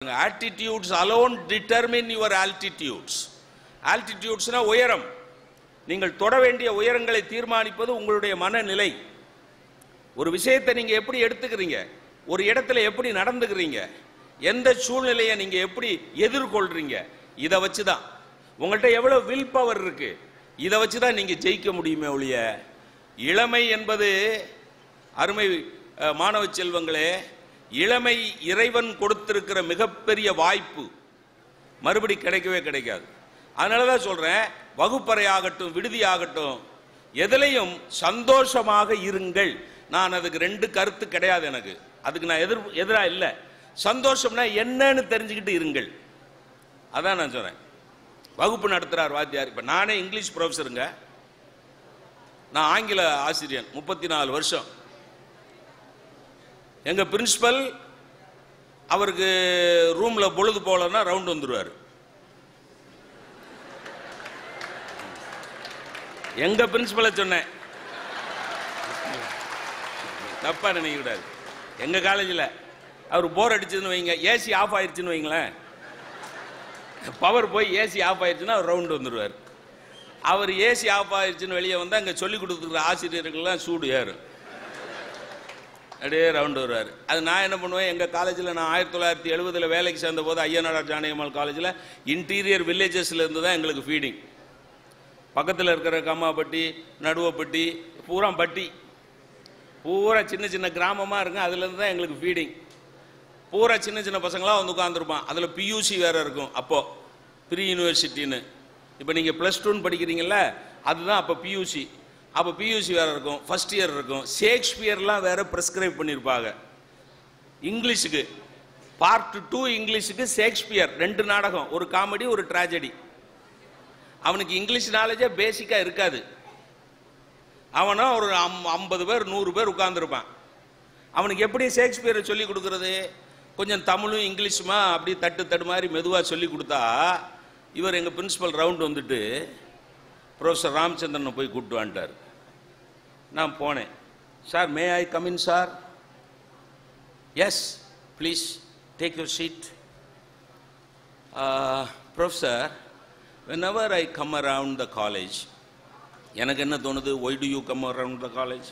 Attitudes alone determine your altitudes ஆல்டிடியூட்ஸ்னா உயரம் நீங்கள் தொட வேண்டிய உயரங்களை தீர்மானிப்பது உங்களுடைய மனநிலை ஒரு விஷயத்தை நீங்க எப்படி எடுத்துக்கிறீங்க ஒரு இடத்துல எப்படி நடந்துக்கிறீங்க எந்த சூழ்நிலையை நீங்க எப்படி எதிர்கொள்றீங்க இதை வச்சு தான் உங்கள்கிட்ட எவ்வளவு வில் பவர் இருக்கு இதை வச்சு தான் நீங்க ஜெயிக்க முடியுமே ஒழிய இளமை என்பது அருமை அஹ், மாணவ செல்வங்களே இளமை இறைவன் கொடுத்திருக்கிற மிகப்பெரிய வாய்ப்பு மறுபடி கிடைக்கவே கிடைக்காது அதனால தான் சொல்றேன் வகுப்பறை ஆகட்டும் விடுதி ஆகட்டும் எதுலையும் சந்தோஷமாக இருங்கள் நான் அதுக்கு ரெண்டு கருத்து கிடையாது எனக்கு அதுக்கு நான் எதிர் எதிராக இல்லை சந்தோஷம்னா என்னன்னு தெரிஞ்சுக்கிட்டு இருங்கள் அதான் நான் சொல்றேன் வகுப்பு நடத்துறார் வாத்தியார் இப்போ நானே இங்கிலீஷ் ப்ரொஃபஸருங்க நான் ஆங்கில ஆசிரியர் முப்பத்தி நாலு வருஷம் எங்க பிரின்சிபல் அவருக்கு ரூம்ல பொழுது போலன்னா ரவுண்ட் வந்துருவார் எங்க பிரின்சிபலை சொன்னேன் தப்பா நினைக்க கூடாது எங்க காலேஜில் அவர் போர் அடிச்சதுன்னு வைங்க ஏசி ஆஃப் ஆயிடுச்சுன்னு வைங்களேன் பவர் போய் ஏசி ஆஃப் ஆயிடுச்சுன்னா அவர் ரவுண்டு வந்துடுவார் அவர் ஏசி ஆஃப் ஆயிடுச்சுன்னு வெளியே வந்தால் அங்கே சொல்லி கொடுத்துருக்குற ஆசிரியர்கள்லாம் சூடு ஏறும் அப்படியே ரவுண்டு வருவார் அது நான் என்ன பண்ணுவேன் எங்கள் காலேஜில் நான் ஆயிரத்தி தொள்ளாயிரத்தி எழுபதில் வேலைக்கு சேர்ந்த போது ஐயனாடார் ஜானகியம்மாள் காலேஜில் இன்டீரியர் வில்லேஜஸ்ல இருந்து தான் எங்களுக்கு ஃபீடிங் பக்கத்தில் இருக்கிற கம்மாப்பட்டி நடுவப்பட்டி பூரா பட்டி பூரா சின்ன சின்ன கிராமமாக இருங்க அதுலேருந்து தான் எங்களுக்கு ஃபீடிங் பூரா சின்ன சின்ன பசங்களாம் வந்து உட்காந்துருப்பான் அதில் பியூசி வேற இருக்கும் அப்போ ப்ரீ யூனிவர்சிட்டின்னு இப்போ நீங்கள் ப்ளஸ் டூன்னு படிக்கிறீங்கல்ல அதுதான் அப்போ பியூசி அப்போ பியூசி வேற இருக்கும் ஃபர்ஸ்ட் இயர் இருக்கும் ஷேக்ஸ்பியர்லாம் வேற ப்ரெஸ்கிரைப் பண்ணியிருப்பாங்க இங்கிலீஷுக்கு பார்ட் டூ இங்கிலீஷுக்கு ஷேக்ஸ்பியர் ரெண்டு நாடகம் ஒரு காமெடி ஒரு ட்ராஜடி அவனுக்கு இங்கிலீஷ் நாலேஜே பேசிக்காக இருக்காது அவனா ஒரு அம் ஐம்பது பேர் நூறு பேர் உட்கார்ந்துருப்பான் அவனுக்கு எப்படி ஷேக்ஸ்பியரை சொல்லி கொடுக்கறது கொஞ்சம் தமிழும் இங்கிலீஷுமா அப்படி தட்டு தட்டு மாதிரி மெதுவாக சொல்லி கொடுத்தா இவர் எங்கள் பிரின்சிபல் ரவுண்ட் வந்துட்டு ப்ரொஃபஸர் ராமச்சந்திரனை போய் கூப்பிட்டு வந்துட்டார் நான் போனேன் sir may I come in sir yes please take your seat professor whenever I come around the college எனக்கு என்ன தோணுது why do you come around the college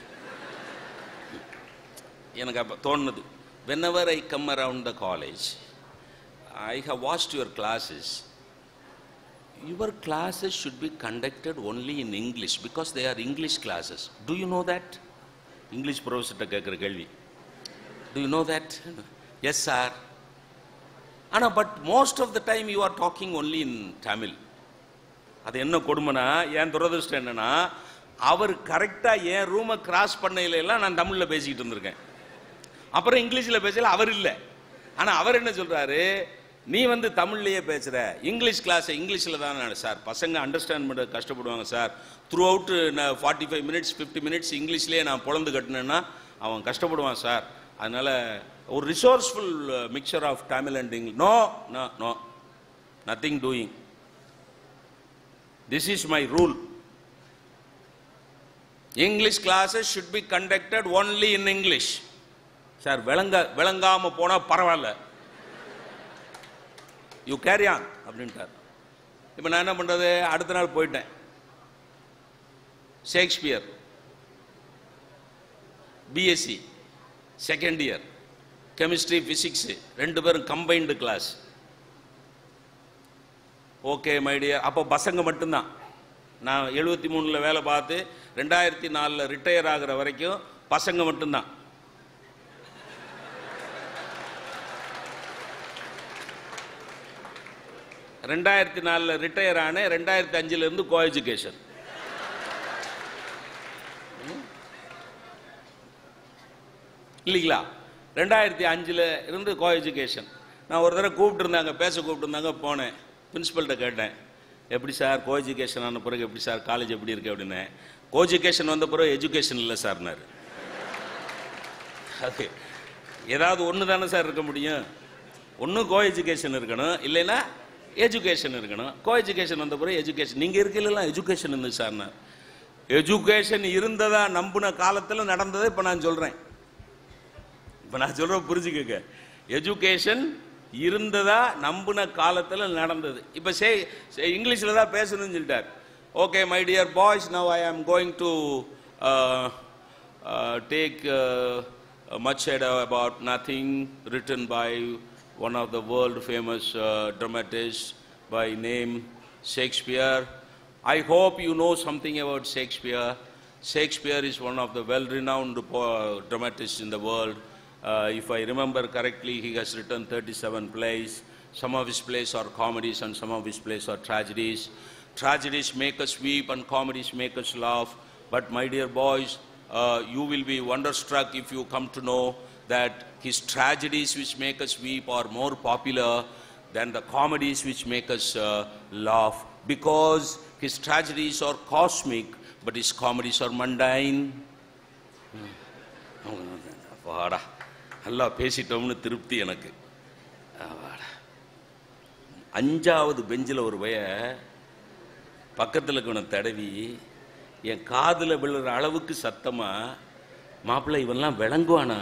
எனக்கு அப்போ தோணுது whenever I come around the college I have watched your classes your classes should be conducted only in English because they are English classes too you know that English ப்ரொஃபஸர்கிட்ட கேட்குற கேள்வி do you know that yes sir ஆனால் but most of the time you are talking only in Tamil அது என்ன கொடுமைனா என் துரதிருஷ்டம் என்னன்னா அவர் கரெக்டாக என் ரூமை cross பண்ணையில எல்லாம் நான் தமிழில் பேசிக்கிட்டு இருந்திருக்கேன் அப்புறம் இங்கிலீஷில் பேசல அவர் இல்லை ஆனால் அவர் என்ன சொல்றாரு நீ வந்து தமிழ்லையே பேசுகிற இங்கிலீஷ் கிளாஸை இங்கிலீஷில் தான் நான் சார் பசங்க அண்டர்ஸ்டாண்ட் பண்ண கஷ்டப்படுவாங்க சார் த்ரூ அவுட் நான் forty five minutes fifty minutes இங்கிலீஷ்லேயே நான் பொழந்து கட்டினேன்னா அவன் கஷ்டப்படுவான் சார் அதனால் ஒரு resourceful mixture of Tamil and English no no no nothing doing This is my rule. English classes should be conducted only in English. Sir விளங்க விளங்காம போனா பரவாயில்ல யூ கேரி ஆன் அப்படின்ட்டார் இப்போ நான் என்ன பண்றது அடுத்த நாள் போயிட்டேன் Shakespeare BSc second year chemistry physics ரெண்டு பேரும் கம்பைன்டு கிளாஸ் ஓகே மைடியர் அப்போ பசங்க மட்டும்தான் நான் எழுபத்தி மூணில் வேலை பார்த்து ரெண்டாயிரத்தி நாலில் ரிட்டையர் ஆகிற வரைக்கும் பசங்க மட்டும்தான் ரெண்டாயிரத்தி நாலில் ரிட்டையர் ஆனேன் ரெண்டாயிரத்தி அஞ்சுலேருந்து கோ எஜுகேஷன் இல்லைங்களா ரெண்டாயிரத்தி அஞ்சில் இருந்து கோ எஜுகேஷன் நான் ஒரு தடவை கூப்பிட்டுருந்தாங்க பேச கூப்பிட்டுருந்தாங்க போனேன் பிரின்ஸிபல்கிட்ட கேட்டேன் எப்படி சார் கோ எஜுகேஷன் ஆன பிறகு எப்படி சார் காலேஜ் எப்படி இருக்கு அப்படின்னு கோ எஜுகேஷன் வந்த பிறகு எஜுகேஷன் இல்லை சார்னாரு அது ஏதாவது ஒன்று தானே சார் இருக்க முடியும் ஒன்று கோ எஜுகேஷன் இருக்கணும் இல்லைன்னா எஜுகேஷன் இருக்கணும் கோ எஜுகேஷன் வந்த பிறகு எஜுகேஷன் நீங்கள் இருக்கலாம் எஜுகேஷன் இருந்துச்சு சார்னா எஜுகேஷன் இருந்ததா நம்பின காலத்தில் நடந்ததை இப்போ நான் சொல்கிறேன் இப்போ நான் சொல்கிற புரிஞ்சுக்கங்க எஜுகேஷன் இருந்ததா நம்பின காலத்தில் நடந்தது இப்போ சே இங்கிலீஷில் தான் பேசணும்னு சொல்லிட்டார் okay my dear boys now I am going to take much said about nothing written by one of the world famous uh, dramatists by name Shakespeare. I hope you know something about Shakespeare. Shakespeare is one of the well-renowned po- dramatists in the world. Uh, if I remember correctly, he has written 37 plays. Some of his plays are comedies and some of his plays are tragedies. Tragedies make us weep and comedies make us laugh. But my dear boys, uh, you will be wonderstruck if you come to know that his tragedies which make us weep are more popular than the comedies which make us uh, laugh because his tragedies are cosmic but his comedies are mundane. வாடா நல்லா பேசிட்டோம்னு திருப்தி எனக்கு வாடா அஞ்சாவது பெஞ்சில் ஒரு பைய பக்கத்தில் இருக்கவனை தடவி என் காதில் விழுற அளவுக்கு சத்தமா மாப்பிள்ளை இவன்லாம் விளங்குவானா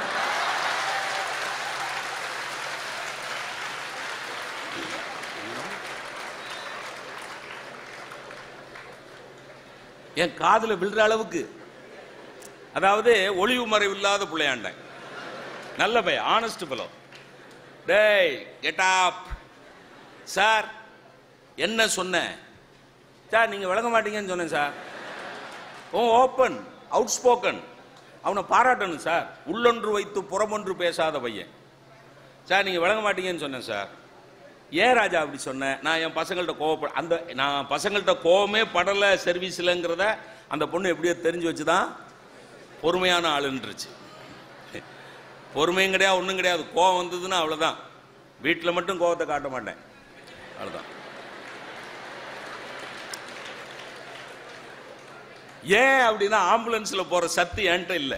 என் காதில் விழுற அளவுக்கு அதாவது ஒளிவு மறைவு இல்லாத பிள்ளையாண்டேன் நல்ல பையன் ஆனஸ்ட் பலோ டேய் கெட் அப் சார் என்ன சொன்னேன் சார் நீங்கள் விளங்க மாட்டீங்கன்னு சொன்னேன் sir oh open outspoken அவனை பாராட்டணும் சார் உள்ளொன்று வைத்து புறமொன்று பேசாத பையன் சார் நீங்கள் விளங்க மாட்டீங்கன்னு சொன்னேன் சார் ஏன் ராஜா அப்படி சொன்னேன் நான் என் பசங்கள்கிட்ட கோவப்பட அந்த நான் பசங்கள்கிட்ட கோவமே படலை சர்வீஸில்ங்கிறத அந்த பொண்ணு எப்படியோ தெரிஞ்சு வச்சு தான் பொறுமையான ஆளுன்றுச்சு பொறுமையும் கிடையாது ஒன்றும் கிடையாது கோவம் வந்ததுன்னா அவ்வளோதான் வீட்டில் மட்டும் கோவத்தை காட்ட மாட்டேன் அவ்வளோதான் ஏன் அப்படின்னா ஆம்புலன்ஸில் போகிற சத்து என்கிட்ட இல்லை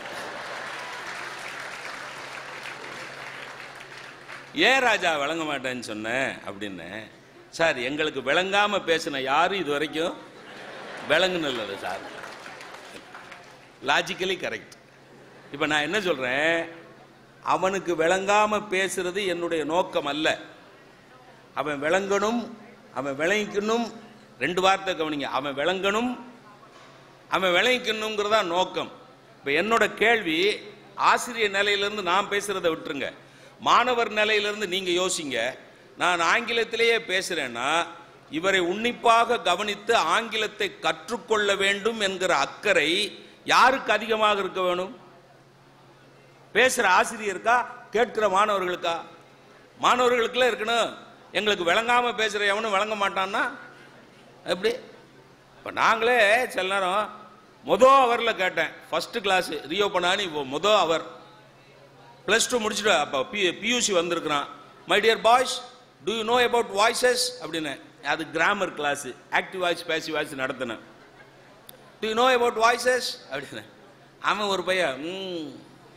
ஏன் ராஜா விளங்க மாட்டேன்னு சொன்னேன் அப்படின்னு சார் எங்களுக்கு விளங்காம பேசின யாரும் இது வரைக்கும் விளங்குனது சார் லாஜிக்கலி கரெக்ட் இப்போ நான் என்ன சொல்றேன் அவனுக்கு விளங்காம பேசுறது என்னுடைய நோக்கம் அல்ல அவன் விளங்கணும் அவன் விளங்கிக்கணும் ரெண்டு வார்த்தை கவனிங்க அவன் விளங்கணும் அவன் விளங்கிக்கணுங்கிறதா நோக்கம் இப்போ என்னோட கேள்வி ஆசிரியர் நிலையிலேருந்து நான் பேசுறதை விட்டுருங்க மாணவர் நிலையிலிருந்து நீங்க யோசிங்க நான் ஆங்கிலத்திலேயே பேசுறேன்னா இவரை உன்னிப்பாக கவனித்து ஆங்கிலத்தை கற்றுக்கொள்ள வேண்டும் என்கிற அக்கறை யாருக்கு அதிகமாக இருக்க வேணும் பேசுற ஆசிரியருக்கா கேட்கிற மாணவர்களுக்கா மாணவர்களுக்குள்ள இருக்கணும் எங்களுக்கு விளங்காம பேசுற எவனும் விளங்க மாட்டான்னா எப்படி இப்போ நாங்களே சில நேரம் மொதல் அவரில் கேட்டேன் ஃபர்ஸ்ட் கிளாஸ் ரியோ பண்ணான்னு இப்போ மொதல் அவர் ப்ளஸ் டூ முடிச்சுட்டு அப்போ பி பியூசி வந்திருக்கிறான் my dear boys do you know about voices அப்படின்னு அது grammar class active voice passive voice நடத்தினேன் do you know about voices அப்படின்னு அவன் ஒரு பையன் ம்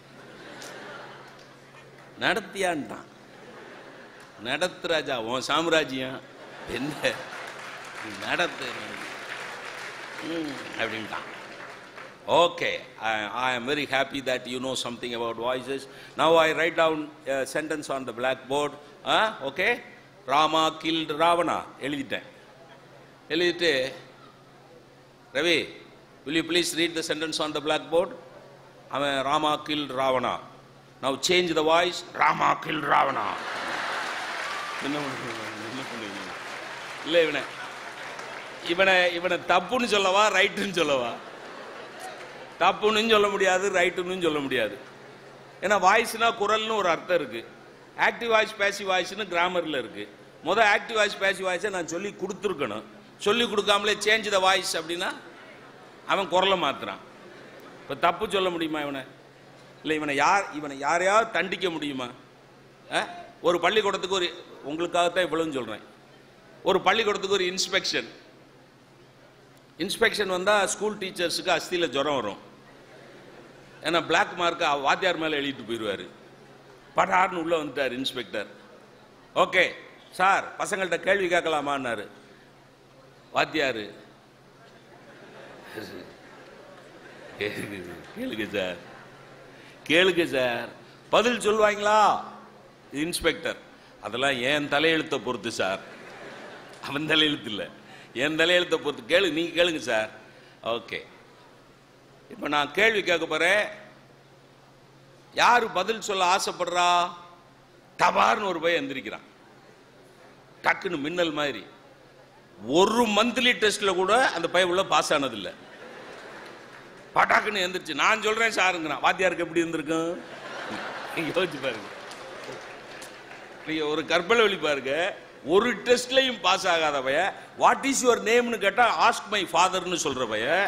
நடத்தியான்ட்டான் நடத்து ராஜா உன் சாம்ராஜ்யம் என்ன நடத்து ம், அப்படின்ட்டான் Okay, I, I am very happy that you know something about voices. Now I write down a sentence on the blackboard. Huh? Okay? Rama killed Ravana. எழுதிட்டேன் எழுதிட்டு Ravi will you please read the sentence on the blackboard? அவன் Rama killed Ravana now change the voice Rama killed Ravana என்ன பண்ணுவீங்க? என்ன பண்ணுவீங்க இல்லை இவனை இவனை இவனை தப்புன்னு சொல்லவா ரைட்டுன்னு சொல்லவா தப்புன்னு சொல்ல முடியாது ரைட்டுன்னு சொல்ல முடியாது ஏன்னா வாய்ஸ்னா குரல்னு ஒரு அர்த்தம் இருக்கு ஆக்டிவ் வாய்ஸ் பேசிவ் வாய்ஸ்னு கிராமரில் இருக்கு முத ஆக்டிவ் வாய்ஸ் பேசிவ் வாய்ஸை நான் சொல்லி கொடுத்துருக்கணும் சொல்லி கொடுக்காமலே சேஞ்ச் த வாய்ஸ் அப்படின்னா அவன் குரலை மாத்துறான் இப்போ தப்பு சொல்ல முடியுமா இவனை இல்லை இவனை யார் இவனை யாரையாவது தண்டிக்க முடியுமா ஆ? ஒரு பள்ளிக்கூடத்துக்கு ஒரு உங்களுக்காகத்தான் இவ்வளவுன்னு சொல்கிறேன் ஒரு பள்ளிக்கூடத்துக்கு ஒரு இன்ஸ்பெக்ஷன் இன்ஸ்பெக்ஷன் வந்தால் ஸ்கூல் டீச்சர்ஸுக்கு அஸ்தியில் ஜுரம் வரும் ஏன்னா பிளாக் மார்க்கை வாத்தியார் மேலே எழுதிட்டு போயிடுவார் படார்னு உள்ளே வந்துட்டார் இன்ஸ்பெக்டர் ஓகே சார் பசங்கள்கிட்ட கேள்வி கேட்கலாமான்னாரு வாத்தியார் கேளுங்க சார் கேளுங்க சார் பதில் சொல்லுவாங்களா இன்ஸ்பெக்டர் அதெல்லாம் என் தலையெழுத்தை பொறுத்து சார் அவன் தலையெழுத்து இல்லை என் தலையெழுத்தை பொறுத்து கேளு நீங்க கேளுங்க சார் ஓகே இப்போ நான் கேள்வி கேட்க போறேன் யாரு பதில் சொல்ல ஆசைப்படுறா டபார்னு ஒரு பையன் எந்திரிக்கிறான் டக்குன்னு மின்னல் மாதிரி ஒரு மந்த்லி டெஸ்ட்ல கூட அந்த பையன் உள்ள பாஸ் ஆனதில்லை பட்டாக்குன்னு எந்திரிச்சு நான் சொல்றேன் சாருங்கிறான் வாத்தியாருக்கு எப்படி இருந்திருக்கும் நீங்க யோசிச்சு பாருங்க நீங்க ஒரு கற்பனை வழி பாருங்க ஒரு டெஸ்ட்லயும் பாஸ் ஆகாத பையன் வாட் இஸ் யுவர் நேம்னு கேட்டா ஆஸ்க் மை ஃபாதர்னு சொல்ற பையன்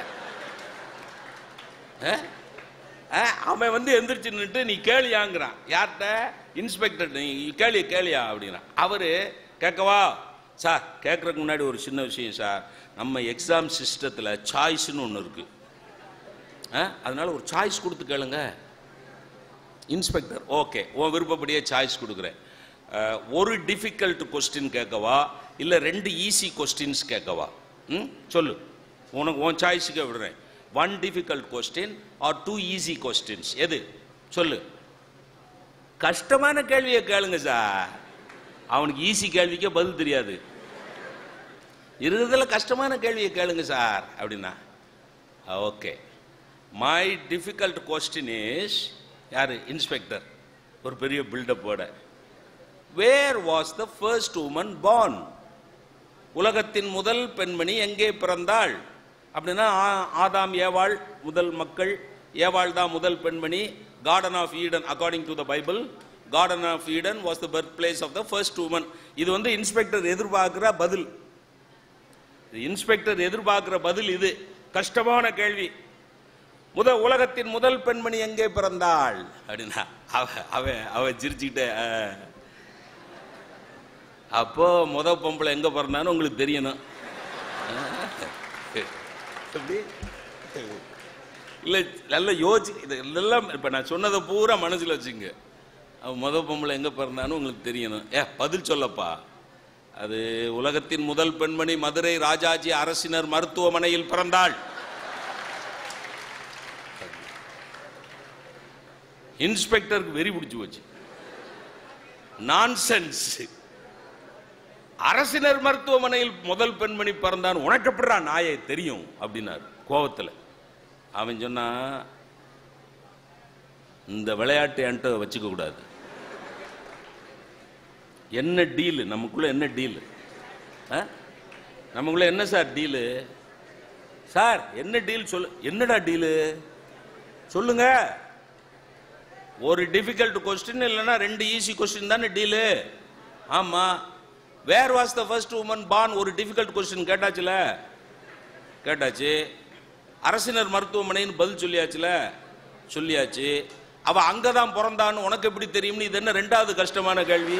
அஹ்? அஹ், அவன் வந்து எந்திரிச்சு நின்னுட்டு நீ கேளியாங்கிறான் யார்கிட்ட இன்ஸ்பெக்டர் நீ கேளி கேளியா அப்படிங்கிறான் அவரு கேட்கவா சார் கேட்கறதுக்கு முன்னாடி ஒரு சின்ன விஷயம் சார் நம்ம எக்ஸாம் சிஸ்டத்தில் சாய்ஸ்னு ஒன்று இருக்கு அஹ், அதனால ஒரு சாய்ஸ் கொடுத்து கேளுங்க இன்ஸ்பெக்டர் ஓகே உன் விருப்பப்படியே சாய்ஸ் கொடுக்குறேன் அஹ், ஒரு டிஃபிகல்ட் கொஸ்டின் கேட்கவா இல்லை ரெண்டு ஈஸி கொஸ்டின்ஸ் கேட்கவா ம் சொல்லு உனக்கு உன் சாய்ஸுக்கு விடுறேன் one difficult question or two easy questions எது சொல்லு கஷ்டமான கேள்வியை கேளுங்க சார் அவனுக்கு ஈஸி கேள்விக்கே பதில் தெரியாது இருக்கிறதுல கஷ்டமான கேள்வியை கேளுங்க சார் அப்படின்னா okay my difficult question is யார் இன்ஸ்பெக்டர் ஒரு பெரிய பில்டப்போட where was the first woman born உலகத்தின் முதல் பெண்மணி எங்கே பிறந்தாள் அப்படின்னா ஆ- ஆதாம் ஏவாள் முதல் மக்கள் ஏவாள் தான் முதல் பெண்மணி garden of Eden according to the Bible garden of Eden was the birth place of the first woman இது வந்து இன்ஸ்பெக்டர் எதிர்பார்க்கிற பதில் இன்ஸ்பெக்டர் எதிர்பார்க்கிற பதில் இது கஷ்டமான கேள்வி முத உலகத்தின் முதல் பெண்மணி எங்கே பிறந்தாள் அப்படின்னா அவ அவ அவ சிரிச்சுக்கிட்டே "ஆ." அப்போ முத பொம்பளை எங்க பிறந்தான்னு உங்களுக்கு தெரியணும் எப்படி இல்ல நல்ல யோசி இது இதெல்லாம் இப்ப நான் சொன்னதை பூரா மனசுல வச்சுங்க அவ முத பொம்பளை எங்க பிறந்தான்னு உங்களுக்கு தெரியணும் ஏ பதில் சொல்லப்பா அது உலகத்தின் முதல் பெண்மணி மதுரை ராஜாஜி அரசினர் மருத்துவமனையில் பிறந்தாள் இன்ஸ்பெக்டருக்கு வெறி பிடிச்சு போச்சு நான்சென்ஸ் அரசினர் மருத்துவமனையில் முதல் பெண்மணி பிறந்தான் உனக்கு எப்படிடா நாயை தெரியும் அப்படின்னாரு கோவத்தில் அவன் சொன்னா இந்த விளையாட்டு என்கிட்ட வச்சுக்க கூடாது என்ன டீலு நமக்குள்ள என்ன டீலு நமக்குள்ள என்ன சார் டீலு சார் என்ன டீல் சொல்லு என்னடா டீலு சொல்லுங்க ஒரு டிஃபிகல்ட் கொஸ்டின் இல்லைன்னா ரெண்டு ஈஸி கொஸ்டின் தானே டீலு ஆமா where was the first woman born ஒரு டிஃபிகல்ட் கொஸ்டின் கேட்டாச்சுல கேட்டாச்சு அரசினர் மருத்துவமனைன்னு பதில் சொல்லியாச்சுல சொல்லியாச்சு அவ அங்கதான் பிறந்தான்னு உனக்கு எப்படி தெரியும்னு இது என்ன ரெண்டாவது கஷ்டமான கேள்வி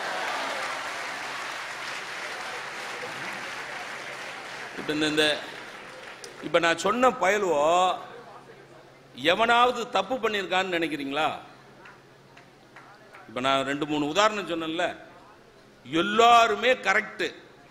இப்ப இந்த இந்த இப்ப நான் சொன்ன பயலுவோ எவனாவது தப்பு பண்ணியிருக்கான்னு நினைக்கிறீங்களா இப்ப நான் ரெண்டு மூணு உதாரணம் சொன்னேன்ல எல்லாருமே கரெக்ட்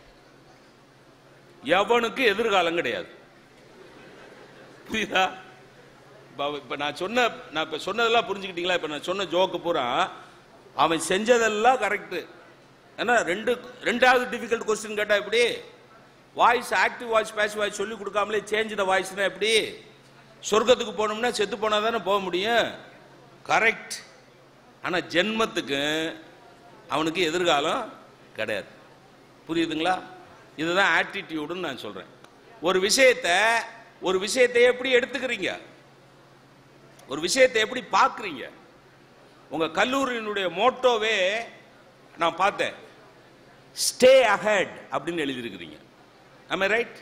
எவனுக்கு எதிர்காலம் கிடையாது புரியுதா இப்ப அவ- இப்ப நான் சொன்ன நான் இப்ப சொன்னதெல்லாம் புரிஞ்சுக்கிட்டீங்களா இப்ப நான் சொன்ன ஜோக்கு பூரா அவன் செஞ்சதெல்லாம் கரெக்ட் ஏன்னா ரெண்டு ரெண்டாவது டிஃபிகல்ட் கொஸ்டின் கேட்டா எப்படி voice active voice passive voice சொல்லி கொடுக்காமலே சேஞ்ச் த வாய்ஸ்னா எப்படி சொர்க்கத்துக்கு போனோம்னா செத்து போனா தானே போக முடியும் கரெக்ட் ஆனா ஜென்மத்துக்கு அவனுக்கு எதிர்காலம் கிடையாது புரியுதுங்களா இதுதான் ஆட்டிடியூடுன்னு நான் சொல்றேன் ஒரு விஷயத்தை ஒரு விஷயத்தை எப்படி எடுத்துக்கிறீங்க ஒரு விஷயத்தை எப்படி பார்க்குறீங்க உங்க கல்லூரியினுடைய மோட்டோவே நான் பார்த்தேன் ஸ்டே அஹெட் அப்படின்னு எழுதியிருக்கிறீங்க am I right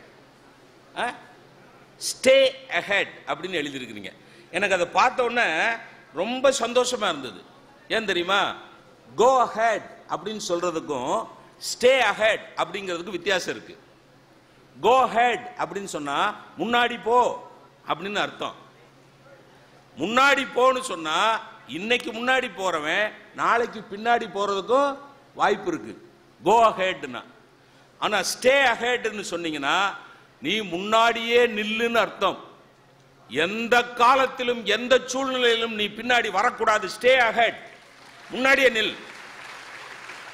stay ahead அப்படின்னு எழுதியிருக்கிறீங்க எனக்கு அதை பார்த்த உடனே ரொம்ப சந்தோஷமா இருந்தது ஏன் தெரியுமா கோ அஹெட் அப்படின்னு சொல்றதுக்கும் ஸ்டே அஹெட் அப்படிங்கிறதுக்கு வித்தியாசம் இருக்கு கோ ஹெட் அப்படின்னு சொன்னா முன்னாடி போ அப்படின்னு அர்த்தம் முன்னாடி போன்னு சொன்னா இன்னைக்கு முன்னாடி போறவன் நாளைக்கு பின்னாடி போறதுக்கும் வாய்ப்பு இருக்கு கோ அஹெட்னா ஆனா ஸ்டே அஹெட்னு சொன்னீங்கன்னா நீ முன்னாடியே நில்லுன்னு அர்த்தம் எந்த காலத்திலும் எந்த சூழ்நிலையிலும் நீ பின்னாடி வரக்கூடாது ஸ்டே அஹெட் முன்னாடியே நில்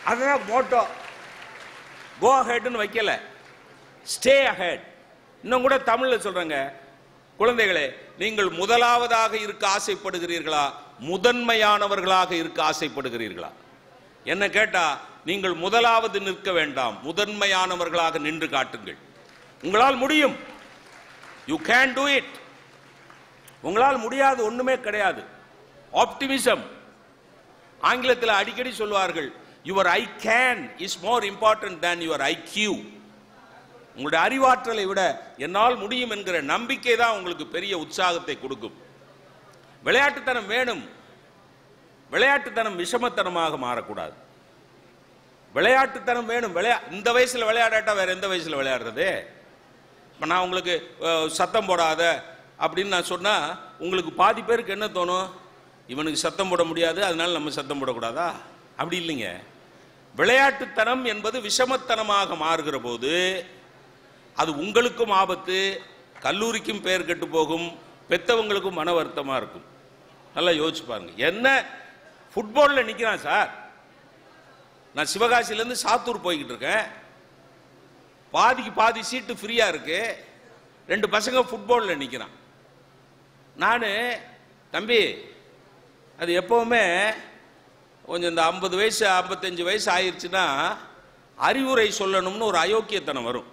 அதுதான் மோட்டோ கோ அஹெட்னு வைக்கல ஸ்டே அஹெட் இன்னும் கூட தமிழ்ல சொல்றாங்க குழந்தைகளே நீங்கள் முதலாவதாக இருக்க ஆசைப்படுகிறீர்களா முதன்மையானவர்களாக இருக்க ஆசைப்படுகிறீர்களா என்ன கேட்டா நீங்கள் முதலாவது நிற்க வேண்டாம் முதன்மையானவர்களாக நின்று காட்டுங்கள் உங்களால் முடியும் யூ கேன் டூ இட் உங்களால் முடியாது ஒண்ணுமே கிடையாது ஆப்டிமிசம் ஆங்கிலத்தில் அடிக்கடி சொல்வார்கள் your I can is more important than your IQ உங்களுடைய அறிவாற்றலை விட என்னால் முடியும் என்கிற நம்பிக்கை தான் உங்களுக்கு பெரிய உற்சாகத்தை கொடுக்கும் விளையாட்டுத்தனம் வேணும் விளையாட்டுத்தனம் விஷமத்தனமாக மாறக்கூடாது விளையாட்டுத்தனம் வேணும் விளையா இந்த வயசுல விளையாடாட்டா வேற எந்த வயசுல விளையாடுறது இப்போ நான் உங்களுக்கு அஹ், சத்தம் போடாத அப்படின்னு நான் சொன்னா உங்களுக்கு பாதி பேருக்கு என்ன தோணும் இவனுக்கு சத்தம் போட முடியாது அதனால நம்ம சத்தம் போடக்கூடாதா அப்படி இல்லைங்க விளையாட்டுத்தனம் என்பது விஷமத்தனமாக மாறுகிற போது அது உங்களுக்கும் ஆபத்து கல்லூரிக்கும் பெயர் கெட்டு போகும் பெத்தவங்களுக்கும் மன வருத்தமா இருக்கும் நல்லா யோசிச்சு பாருங்க என்ன ஃபுட்பாலில் நிற்கிறான் சார் நான் சிவகாசியிலேருந்து சாத்தூர் போய்கிட்டு இருக்கேன் பாதிக்கு பாதி சீட்டு ஃப்ரீயாக இருக்கு ரெண்டு பசங்க ஃபுட்பாலில் நிற்கிறான் நான் தம்பி அது எப்போவுமே கொஞ்சம் இந்த ஐம்பது வயசு ஐம்பத்தஞ்சு வயசு ஆயிருச்சுன்னா அறிவுரை சொல்லணும்னு ஒரு அயோக்கியத்தனம் வரும்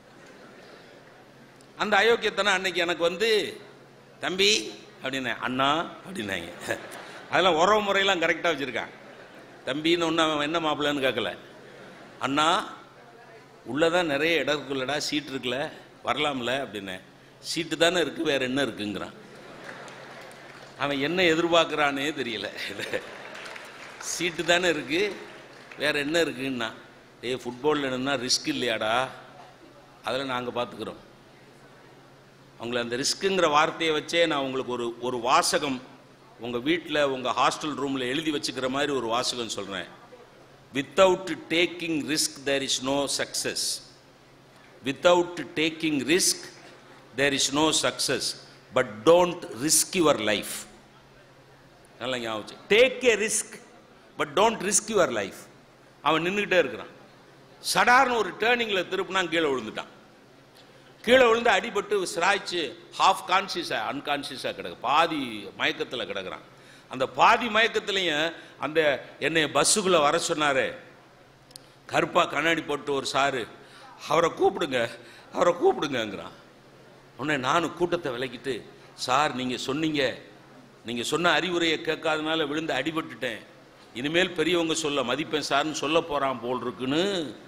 அந்த அயோக்கியத்தனம் அன்னைக்கு எனக்கு வந்து தம்பி அப்படின்னேன் அண்ணா அப்படின்னாங்க அதெல்லாம் உறவு முறையெல்லாம் கரெக்டாக வச்சுருக்கான் தம்பின்னு ஒன்று அவன் என்ன மாப்பிள்ளைன்னு கேட்கல அண்ணா உள்ளதான் நிறைய இடம் இருக்குல்லடா சீட் இருக்குல்ல வரலாம்ல அப்படின்னேன் சீட்டு தானே இருக்குது வேற என்ன இருக்குங்கிறான் அவன் என்ன எதிர்பார்க்குறானே தெரியல சீட்டு தானே இருக்கு வேற என்ன இருக்குன்னா ஏய் ஃபுட்பாலில் என்னன்னா ரிஸ்க் இல்லையாடா அதில் நாங்கள் பார்த்துக்குறோம் அவங்கள அந்த ரிஸ்க்குங்கிற வார்த்தையை வச்சே நான் உங்களுக்கு ஒரு ஒரு வாசகம் உங்கள் வீட்டில் உங்கள் ஹாஸ்டல் ரூமில் எழுதி வச்சுக்கிற மாதிரி ஒரு வாசகம் சொல்கிறேன் without taking risk there is no success without taking risk there is no success but don't risk your life நல்லா ஞாபகம் take a risk but don't risk your life அவன் நின்றுக்கிட்டே இருக்கிறான் சடார்னு ஒரு டேர்னிங்கில் திருப்பினா கீழே விழுந்துட்டான் கீழே விழுந்து அடிபட்டு சிராய்ச்சு ஹாஃப் கான்சியஸாக அன்கான்சியஸாக கிடக்கு பாதி மயக்கத்தில் கிடக்குறான் அந்த பாதி மயக்கத்துலையும் அந்த என்னை பஸ்ஸுக்குள்ளே வர சொன்னாரு கருப்பா கண்ணாடி போட்டு ஒரு சாரு அவரை கூப்பிடுங்க அவரை கூப்பிடுங்கங்கிறான் உடனே நானும் கூட்டத்தை விலக்கிட்டு சார் நீங்கள் சொன்னீங்க நீங்கள் சொன்ன அறிவுரையை கேட்காதனால விழுந்து அடிபட்டுட்டேன் இனிமேல் பெரியவங்க சொல்ல மதிப்பேன் சார்னு சொல்ல போகிறான் போல் இருக்குன்னு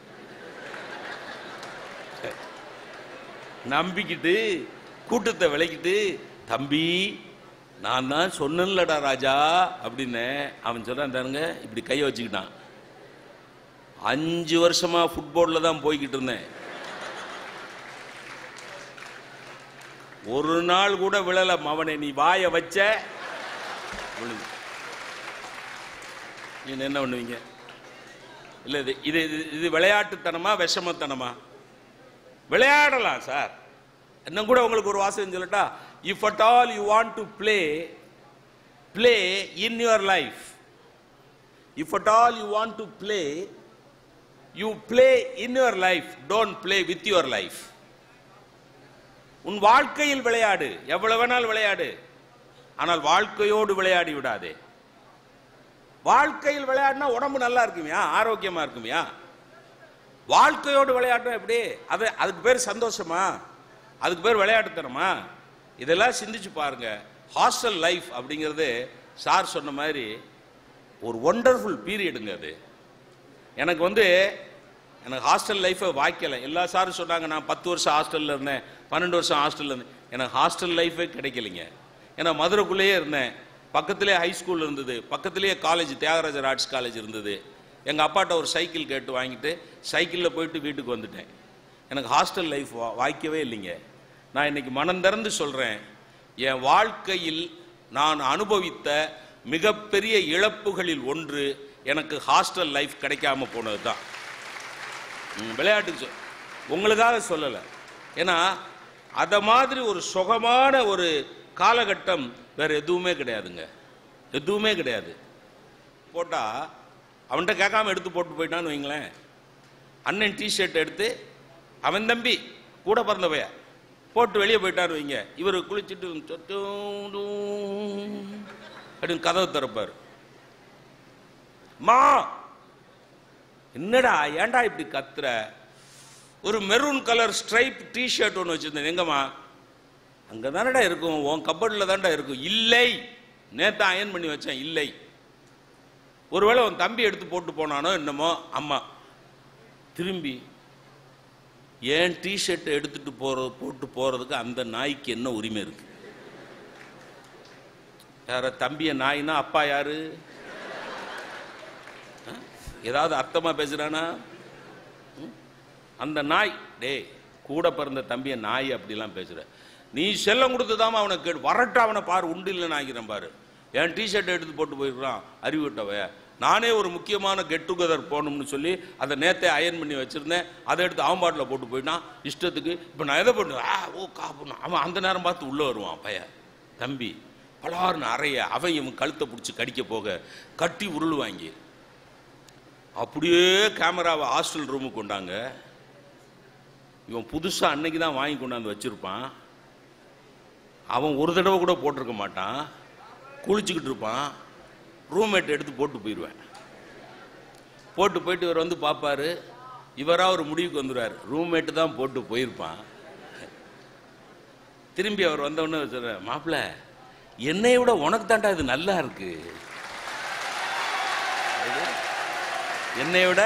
நம்பிக்கிட்டு கூட்டத்தை விலக்கிட்டு தம்பி நான் தான் சொன்னேன்லடா ராஜா அப்படின்னு அவன் சொல்றான் தானுங்க இப்படி கையை வச்சுக்கிட்டான் அஞ்சு வருஷமா ஃபுட்பால்ல தான் போய்கிட்டு இருந்தேன் ஒரு நாள் கூட விழல மவனை நீ வாய வச்ச விழுந்து நீங்க என்ன பண்ணுவீங்க இல்ல இது இது இது- இது விளையாட்டுத்தனமா விஷமத்தனமா விளையாடலாம் சார் இன்னும் கூட உங்களுக்கு ஒரு வாசகம் சொல்லட்டா if at all you want to play play in your life if at all you want to play you play in your life don't play with your life உன் வாழ்க்கையில் விளையாடு எவ்வளவு வேணாலும் விளையாடு ஆனால் வாழ்க்கையோடு விளையாடி விடாதே வாழ்க்கையில் விளையாடினா உடம்பு நல்லா இருக்குமியா ஆரோக்கியமா இருக்குமியா வாழ்க்கையோடு விளையாட்டம் எப்படி அது அதுக்கு பேர் சந்தோஷமா அதுக்கு பேர் விளையாட்டுத்தனமா இதெல்லாம் சிந்திச்சு பாருங்க ஹாஸ்டல் லைஃப் அப்படிங்கிறது சார் சொன்ன மாதிரி ஒரு ஒண்டர்ஃபுல் பீரியடுங்க அது எனக்கு வந்து எனக்கு ஹாஸ்டல் லைஃபை வாய்க்கலை எல்லா சாரும் சொன்னாங்க நான் பத்து வருஷம் ஹாஸ்டலில் இருந்தேன் பன்னெண்டு வருஷம் ஹாஸ்டலில் இருந்தேன் எனக்கு ஹாஸ்டல் லைஃபே கிடைக்கலைங்க ஏன்னா மதுரைக்குள்ளேயே இருந்தேன் பக்கத்துலேயே ஹை ஸ்கூல் இருந்தது பக்கத்துலேயே காலேஜ் தியாகராஜர் ஆர்ட்ஸ் காலேஜ் இருந்தது எங்கள் அப்பாட்ட ஒரு சைக்கிள் கேட்டு வாங்கிட்டு சைக்கிளில் போயிட்டு வீட்டுக்கு வந்துட்டேன் எனக்கு ஹாஸ்டல் லைஃப் வா வாய்க்கவே இல்லைங்க நான் இன்னைக்கு மனம் திறந்து சொல்கிறேன் என் வாழ்க்கையில் நான் அனுபவித்த மிகப்பெரிய இழப்புகளில் ஒன்று எனக்கு ஹாஸ்டல் லைஃப் கிடைக்காம போனது தான் விளையாட்டுக்கு சொல் உங்களுக்காக சொல்லலை ஏன்னா அதை மாதிரி ஒரு சுகமான ஒரு காலகட்டம் வேற எதுவுமே கிடையாதுங்க எதுவுமே கிடையாது போட்டா அவன்கிட்ட கேட்காம எடுத்து போட்டு போயிட்டான்னு வைங்களேன் அண்ணன் டிஷர்ட் எடுத்து அவன் தம்பி கூட பிறந்த பையன் போட்டு வெளியே போயிட்டாரு வைங்க இவர் குளிச்சுட்டு சொட்டு அப்படின்னு கதவை திறப்பார் மா என்னடா ஏன்டா இப்படி கத்துற ஒரு மெரூன் கலர் ஸ்ட்ரைப் டிஷர்ட் ஒன்று வச்சிருந்தேன் எங்கம்மா அங்கே தானடா இருக்கும் உன் கப்படில் தான்டா இருக்கும் இல்லை நேற்று அயன் பண்ணி வச்சேன் இல்லை ஒருவேளை உன் தம்பி எடுத்து போட்டு போனானோ என்னமோ அம்மா திரும்பி ஏன் டிஷர்ட் எடுத்துட்டு போறது போட்டு போறதுக்கு அந்த நாய்க்கு என்ன உரிமை இருக்கு யார தம்பிய நாய்னா அப்பா யாரு ஆ? ஏதாவது அர்த்தமா பேசுறானா ம்? அந்த நாய் டேய் கூட பிறந்த தம்பிய நாய் அப்படிலாம் பேசுற நீ செல்லம் கொடுத்துதாம அவனை கேடு வரட்ட அவனை பாரு உண்டு இல்லைன்னு ஆகிறேன் பாரு என் டிஷர்ட் எடுத்து போட்டு போயிருக்கான் அறிவிட்டவ நானே ஒரு முக்கியமான கெட் டுகெதர் போகணும்னு சொல்லி அதை நேத்தே அயன் பண்ணி வச்சிருந்தேன் அதை எடுத்து அவன் பாட்டில் போட்டு போயிட்டான் இஷ்டத்துக்கு இப்போ நான் எதை போட்டு ஆ ஓ காப்புனா அவன் அந்த நேரம் பார்த்து உள்ளே வருவான் பையன் தம்பி பலார்னு அறைய அவன் இவன் கழுத்தை பிடிச்சி கடிக்க போக கட்டி உருளுவாங்க அப்படியே கேமராவை ஹாஸ்டல் ரூமுக்கு கொண்டாங்க இவன் புதுசாக அன்னைக்கு தான் வாங்கி கொண்டாந்து வச்சிருப்பான் அவன் ஒரு தடவை கூட போட்டிருக்க மாட்டான் குளிச்சுக்கிட்டு இருப்பான் ரூம்மேட் எடுத்து போட்டு போயிடுவேன் போட்டு போயிட்டு இவர் வந்து பார்ப்பாரு இவராக ஒரு முடிவுக்கு வந்துடுவார் ரூம்மேட்டு தான் போட்டு போயிருப்பான் திரும்பி அவர் வந்தவுடனே சொல்ற மாப்பிள்ள என்னை விட உனக்கு தாண்டா இது நல்லா இருக்கு என்னை விட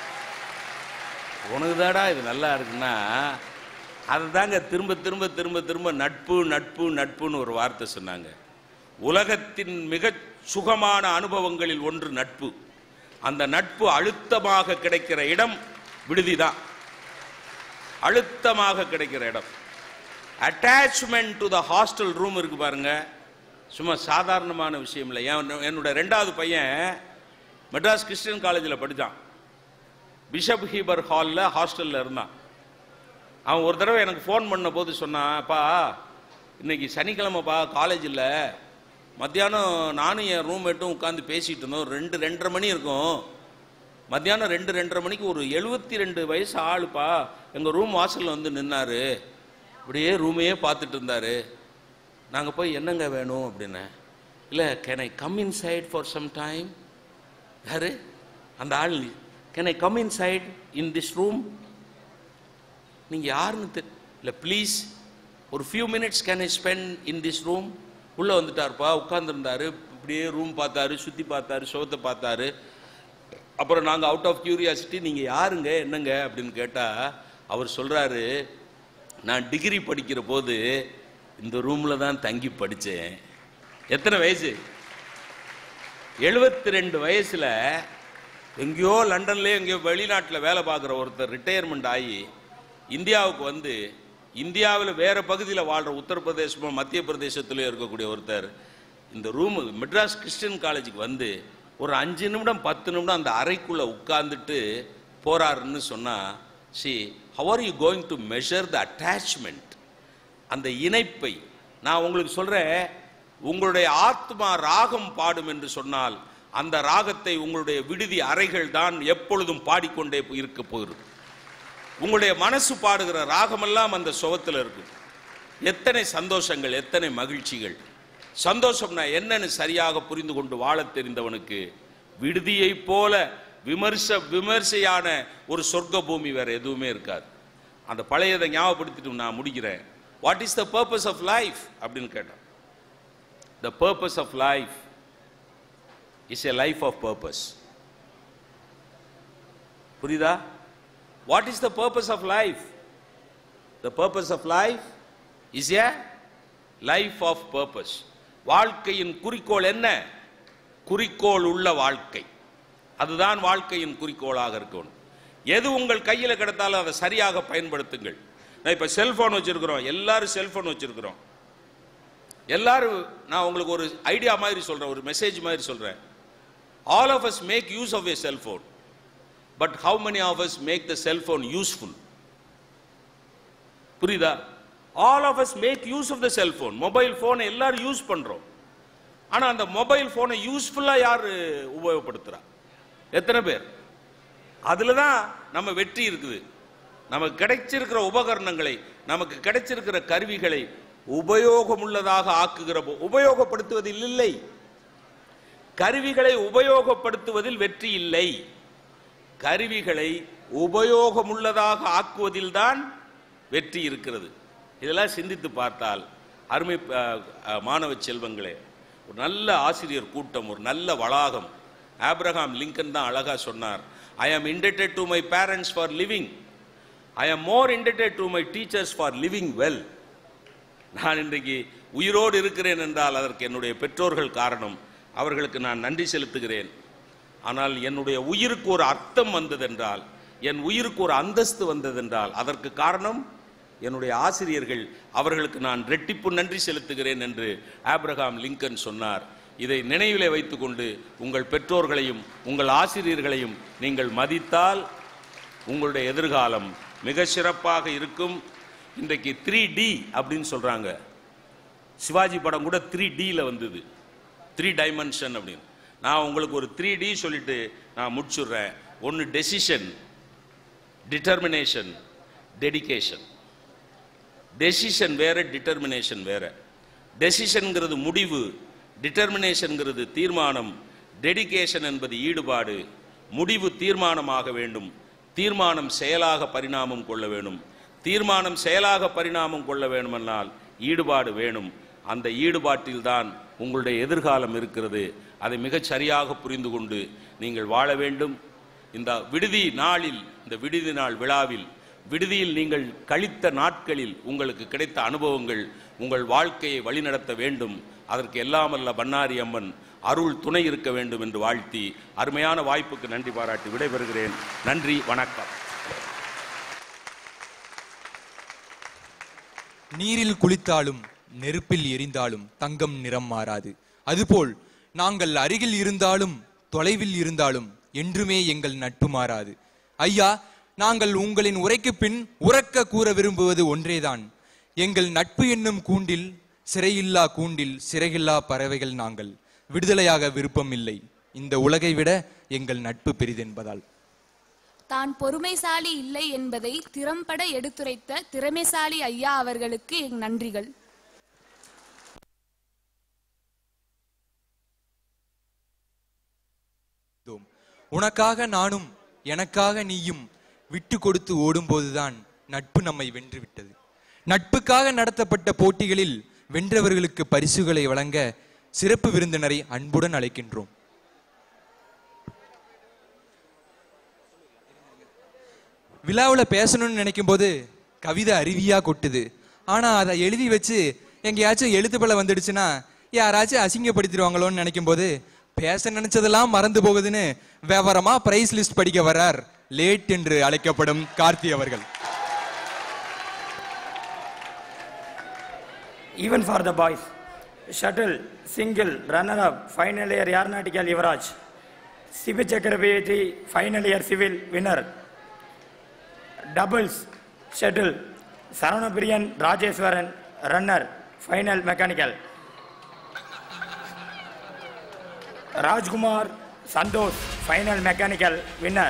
உனக்கு தாடா இது நல்லா இருக்குன்னா அதை தாங்க திரும்ப திரும்ப திரும்ப திரும்ப நட்பு நட்பு நட்புன்னு ஒரு வார்த்தை சொன்னாங்க உலகத்தின் மிக சுகமான அனுபவங்களில் ஒன்று நட்பு அந்த நட்பு அழுத்தமாக கிடைக்கிற இடம் விடுதிதான் அழுத்தமாக கிடைக்கிற இடம் attachment to the hostel room இருக்கு பாருங்க சும்மா சாதாரணமான விஷயம் இல்லை என் என்னோட ரெண்டாவது பையன் மெட்ராஸ் கிறிஸ்டியன் காலேஜில் படித்தான் பிஷப் ஹீபர் ஹாலில் ஹாஸ்டலில் இருந்தான் அவன் ஒரு தடவை எனக்கு ஃபோன் பண்ண போது சொன்னான்ப்பா இன்னைக்கு சனிக்கிழமைப்பா காலேஜ் இல்லை மத்தியானம் நானும் என் ரூம்மேட்டும் உட்காந்து பேசிகிட்டு இருந்தோம் ரெண்டு ரெண்டரை மணி இருக்கும் மத்தியானம் ரெண்டு ரெண்டரை மணிக்கு ஒரு எழுபத்தி ரெண்டு வயசு ஆளுப்பா எங்கள் ரூம் வாசலில் வந்து நின்னாரு இப்படியே ரூமையே பார்த்துட்டு இருந்தாரு நாங்கள் போய் என்னங்க வேணும் அப்படின்னேன் இல்லை can I come inside for some time யாரு அந்த ஆள் can I come inside in this room நீங்கள் யாருன்னு தெ இல்லை ப்ளீஸ் ஒரு few minutes can I spend in this room உள்ளே வந்துட்டாருப்பா உட்காந்துருந்தாரு இப்படியே ரூம் பார்த்தாரு சுற்றி பார்த்தாரு சுகத்தை பார்த்தாரு அப்புறம் நாங்கள் அவுட் ஆஃப் கியூரியாசிட்டி நீங்கள் யாருங்க என்னங்க அப்படின்னு கேட்டால் அவர் சொல்கிறாரு நான் டிகிரி படிக்கிற போது இந்த ரூமில் தான் தங்கி படித்தேன் எத்தனை வயசு எழுபத்தி ரெண்டு வயசில் எங்கேயோ லண்டன்லேயே எங்கேயோ வெளிநாட்டில் வேலை பார்க்குற ஒருத்தர் ரிட்டையர்மெண்ட் ஆகி இந்தியாவுக்கு வந்து இந்தியாவில் வேற பகுதியில் வாழ்கிற உத்தரப்பிரதேசமோ மத்திய பிரதேசத்திலோ இருக்கக்கூடிய ஒருத்தர் இந்த ரூமு மெட்ராஸ் கிறிஸ்டியன் காலேஜுக்கு வந்து ஒரு அஞ்சு நிமிடம் பத்து நிமிடம் அந்த அறைக்குள்ளே உட்கார்ந்துட்டு போறாருன்னு சொன்னால் see how are you going to measure the attachment அந்த இணைப்பை நான் உங்களுக்கு சொல்றேன் உங்களுடைய ஆத்மா ராகம் பாடும் என்று சொன்னால் அந்த ராகத்தை உங்களுடைய விடுதி அறைகள் தான் எப்பொழுதும் பாடிக்கொண்டே இருக்க போகிறது உங்களுடைய மனசு பாடுகிற ராகமெல்லாம் அந்த சுகத்தில் இருக்கும் எத்தனை சந்தோஷங்கள் எத்தனை மகிழ்ச்சிகள் சந்தோஷம்னா என்னன்னு சரியாக புரிந்து கொண்டு வாழத் தெரிந்தவனுக்கு விடுதியைப் போல விமர்ச விமர்சையான ஒரு சொர்க்க பூமி வேற எதுவுமே இருக்காது அந்த பழையதை ஞாபகப்படுத்திட்டு நான் முடிக்கிறேன் what is the purpose of life அப்படின்னு கேட்டேன் the purpose of life is a life of purpose புரியுதா what is the purpose of life the purpose of life is a life of purpose வாழ்க்கையின் குறிக்கோள் என்ன குறிக்கோள் உள்ள வாழ்க்கை அதுதான் வாழ்க்கையின் குறிக்கோளாக இருக்கணும் எது உங்கள் கையில் கிடைத்தாலும் அதை சரியாக பயன்படுத்துங்கள் நான் இப்போ செல்போன் வச்சிருக்கிறோம் எல்லாரும் செல்போன் வச்சிருக்கிறோம் எல்லாரும் நான் உங்களுக்கு ஒரு ஐடியா மாதிரி சொல்றேன் ஒரு மெசேஜ் மாதிரி சொல்றேன் all of us make use of a cellphone but how many of us make the cellphone useful புரியுதா all of us make use of the cellphone mobile ஃபோனை எல்லாரும் யூஸ் பண்றோம் ஆனா அந்த மொபைல் ஃபோனை யூஸ்ஃபுல்லா யார் உபயோகப்படுத்துறா எத்தனை பேர் அதுல தான் நம்ம வெற்றி இருக்குது நமக்கு கிடைச்சிருக்கிற உபகரணங்களை நமக்கு கிடைச்சிருக்கிற கருவிகளை உபயோகமுள்ளதாக ஆக்குகிற போ- உபயோகப்படுத்துவதில் இல்லை கருவிகளை உபயோகப்படுத்துவதில் வெற்றி இல்லை கருவிகளை உபயோகமுள்ளதாக ஆக்குவதில்தான் வெற்றி இருக்கிறது இதெல்லாம் சிந்தித்து பார்த்தால் அருமை அஹ், அஹ், மாணவ செல்வங்களே ஒரு நல்ல ஆசிரியர் கூட்டம் ஒரு நல்ல வளாகம் ஆப்ரஹாம் லிங்கன் தான் அழகா சொன்னார் I am indebted to my parents for living I am more indebted to my teachers for living well நான் இன்றைக்கு உயிரோடு இருக்கிறேன் என்றால் அதற்கு என்னுடைய பெற்றோர்கள் காரணம் அவர்களுக்கு நான் நன்றி செலுத்துகிறேன் ஆனால் என்னுடைய உயிருக்கு ஒரு அர்த்தம் வந்ததென்றால் என் உயிருக்கு ஒரு அந்தஸ்து வந்ததென்றால் அதற்கு காரணம் என்னுடைய ஆசிரியர்கள் அவர்களுக்கு நான் ரெட்டிப்பு நன்றி செலுத்துகிறேன் என்று ஆப்ரஹாம் லிங்கன் சொன்னார் இதை நினைவிலே வைத்துக்கொண்டு உங்கள் பெற்றோர்களையும் உங்கள் ஆசிரியர்களையும் நீங்கள் மதித்தால் உங்களுடைய எதிர்காலம் மிக சிறப்பாக இருக்கும் இன்றைக்கு த்ரீ டி அப்படின்னு சொல்றாங்க சிவாஜி படம் கூட த்ரீ டியில் வந்தது த்ரீ டைமென்ஷன் அப்படின்னு நான் உங்களுக்கு ஒரு த்ரீ டி சொல்லிட்டு நான் முடிச்சுடுறேன் ஒன்று டெசிஷன் டிட்டர்மினேஷன் டெடிகேஷன் டெசிஷன் வேற டிட்டர்மினேஷன் வேற டெசிஷன்ங்கிறது முடிவு டிட்டர்மினேஷன்ங்கிறது தீர்மானம் டெடிகேஷன் என்பது ஈடுபாடு முடிவு தீர்மானமாக வேண்டும் தீர்மானம் செயலாக பரிணாமம் கொள்ள வேண்டும் தீர்மானம் செயலாக பரிணாமம் கொள்ள வேண்டுமென்றால் ஈடுபாடு வேணும் அந்த ஈடுபாட்டில்தான் உங்களுடைய எதிர்காலம் இருக்கிறது அதை மிகச் சரியாக புரிந்து கொண்டு நீங்கள் வாழ வேண்டும் இந்த விடுதி நாளில் இந்த விடுதி நாள் விழாவில் விடுதியில் நீங்கள் கழித்த நாட்களில் உங்களுக்கு கிடைத்த அனுபவங்கள் உங்கள் வாழ்க்கையை வழிநடத்த வேண்டும் அதற்கு எல்லாமல்ல பன்னாரி அம்மன் அருள் துணை இருக்க வேண்டும் என்று வாழ்த்தி அருமையான வாய்ப்புக்கு நன்றி பாராட்டி விடைபெறுகிறேன் நன்றி வணக்கம் நீரில் குளித்தாலும் நெருப்பில் எரிந்தாலும் தங்கம் நிறம் மாறாது அதுபோல் நாங்கள் அருகில் இருந்தாலும் தொலைவில் இருந்தாலும் என்றுமே எங்கள் நட்பு மாறாது ஐயா நாங்கள் உங்களின் உரைக்கு பின் உறக்க கூற விரும்புவது ஒன்றேதான் எங்கள் நட்பு என்னும் கூண்டில் சிறையில்லா கூண்டில் சிறையில்லா பறவைகள் நாங்கள் விடுதலையாக விருப்பம் இல்லை இந்த உலகை விட எங்கள் நட்பு பெரிதென்பதால் தான் பொறுமைசாலி இல்லை என்பதை திறம்பட எடுத்துரைத்த திறமைசாலி ஐயா அவர்களுக்கு என் நன்றிகள் இருந்தோம். உனக்காக நானும் எனக்காக நீயும் விட்டு கொடுத்து ஓடும்போதுதான் நட்பு நம்மை வென்று விட்டது நட்புக்காக நடத்தப்பட்ட போட்டிகளில் வென்றவர்களுக்கு பரிசுகளை வழங்க சிறப்பு விருந்தினரை அன்புடன் அழைக்கின்றோம் விழாவில் பேசணும்னு நினைக்கும் போது கவிதை அருவியா கொட்டுது ஆனா அதை எழுதி வச்சு எங்கேயாச்சும் எழுத்து பல வந்துடுச்சுன்னா யாராச்சும் அசிங்கப்படுத்திடுவாங்களோன்னு நினைக்கும் போது பேச நினைச்சதெல்லாம் மறந்து போகுதுன்னு விவரமா பிரைஸ் லிஸ்ட் படிக்க வர்றார் லேட் என்று அழைக்கப்படும் கார்த்தி அவர்கள் Even for the boys, shuttle, single, runner-up, final year aeronautical Yuvraj, Sibi Chakrabarti, final year civil winner, doubles, shuttle, Saranapriyan Rajeswaran, runner, final mechanical, Rajkumar Santosh, final mechanical winner.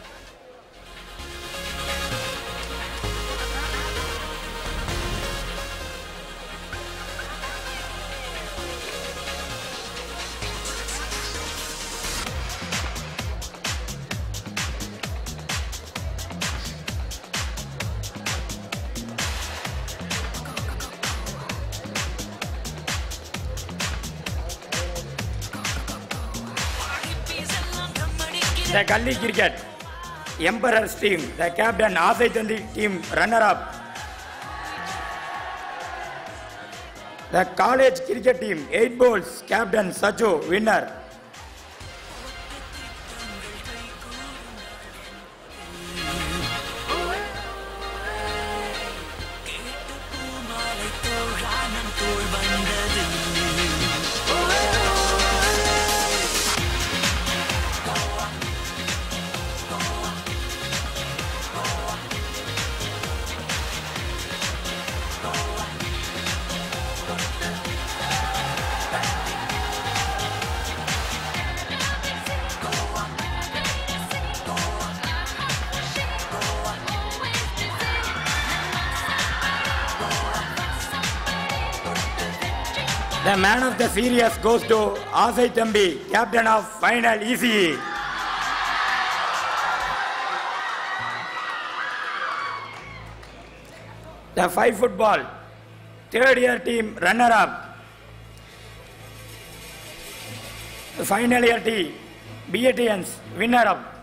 The Gully Cricket, Emperor's team, the captain Asai Tandi team runner-up. The college cricket team, 8 balls, captain Sacho winner. The man of the series goes to Asai Tambi, captain of final ECE. The five football, third year team runner up. The final year team, BATNs winner up.